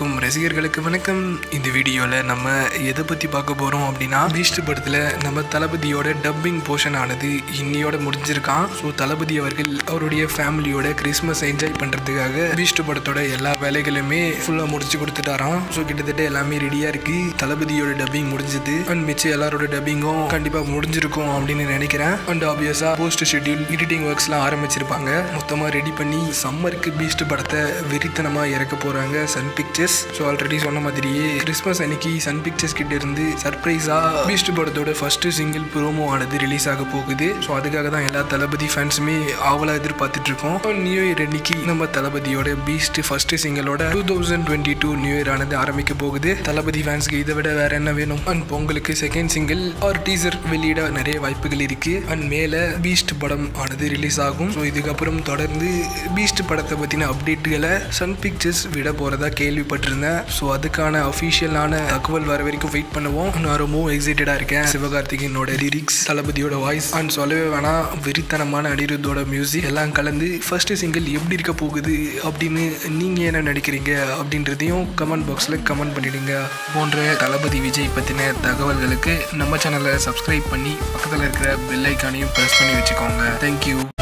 இருக்கும் ரசிகர்களுக்கு வணக்கம் இந்த வீடியோவில் நம்ம எதை பற்றி பார்க்க போகிறோம் அப்படின்னா பீஸ்ட் படத்தில் நம்ம தளபதியோட டப்பிங் போர்ஷன் ஆனது இன்னியோட முடிஞ்சிருக்கான் ஸோ தளபதி அவர்கள் அவருடைய ஃபேமிலியோட கிறிஸ்மஸ் என்ஜாய் பண்ணுறதுக்காக பீஸ்ட் படத்தோட எல்லா வேலைகளுமே ஃபுல்லாக முடிச்சு கொடுத்துட்டாராம் ஸோ கிட்டத்தட்ட எல்லாமே ரெடியாக இருக்கு தளபதியோட டப்பிங் முடிஞ்சது அண்ட் மிச்சம் எல்லாரோட டப்பிங்கும் கண்டிப்பாக முடிஞ்சிருக்கும் அப்படின்னு நினைக்கிறேன் அண்ட் ஆப்வியஸாக போஸ்ட் ஷெட்யூல் எடிட்டிங் ஒர்க்ஸ்லாம் ஆரம்பிச்சிருப்பாங்க மொத்தமாக ரெடி பண்ணி சம்மருக்கு பீஸ்ட் படத்தை வெறித்தனமாக இறக்க போகிறாங்க சன் பிக்சர்ஸ் ஸோ ஆல்ரெடி சொன்ன மாதிரியே கிறிஸ்மஸ் அன்னைக்கு சன் பிக்சர்ஸ் கிட்ட இருந்து சர்ப்ரைஸாக பீஸ்ட் படத்தோட ஃபர்ஸ்ட் சிங்கிள் ப்ரோமோ ஆனது ரிலீஸ் ஆக போகுது ஸோ அதுக்காக தான் எல்லா தளபதி ஃபேன்ஸுமே ஆவலாக எதிர்பார்த்துட்டு இருக்கோம் நியூ இயர் அன்னைக்கு நம்ம தளபதியோட பீஸ்ட் ஃபர்ஸ்ட் சிங்கிளோட two thousand twenty two new year ஆனது ஆரம்பிக்க போகுது தளபதி ஃபேன்ஸ்க்கு இதை விட வேற என்ன வேணும் அண்ட் பொங்கலுக்கு செகண்ட் சிங்கிள் ஆர் டீசர் வெளியிட நிறைய வாய்ப்புகள் இருக்கு அண்ட் மேலே பீஸ்ட் படம் ஆனது ரிலீஸ் ஆகும் ஸோ இதுக்கப்புறம் தொடர்ந்து பீஸ்ட் படத்தை பற்றின அப்டேட்டுகளை சன் பிக்சர்ஸ் விட போகிறதா கேள்விப்பட்டிருந்தேன் ஸோ அதுக்கான அஃபிஷியலான தகவல் வர வரைக்கும் வெயிட் பண்ணுவோம் நான் ரொம்பவும் எக்ஸைட்டடாக இருக்கேன் சிவகார்த்திகேயனோட லிரிக்ஸ் தளபதியோட வாய்ஸ் அண்ட் சொல்லவே வேணாம் வெறித்தனமான அனிருத்தோட மியூசிக் எல்லாம் கலந்து ஃபர்ஸ்ட் சிங்கிள் எப்படி இருக்க போகுது அப்படின்னு நீங்கள் என்ன நினைக்கிறீங்க அப்படின்றதையும் கமெண்ட் பாக்ஸில் கமெண்ட் பண்ணிடுங்க போன்ற தளபதி விஜய் பற்றின தகவல்களுக்கு நம்ம சேனலை சப்ஸ்கிரைப் பண்ணி பக்கத்தில் இருக்கிற பெல் ஐக்கானையும் ப்ரெஸ் பண்ணி வச்சுக்கோங்க தேங்க்யூ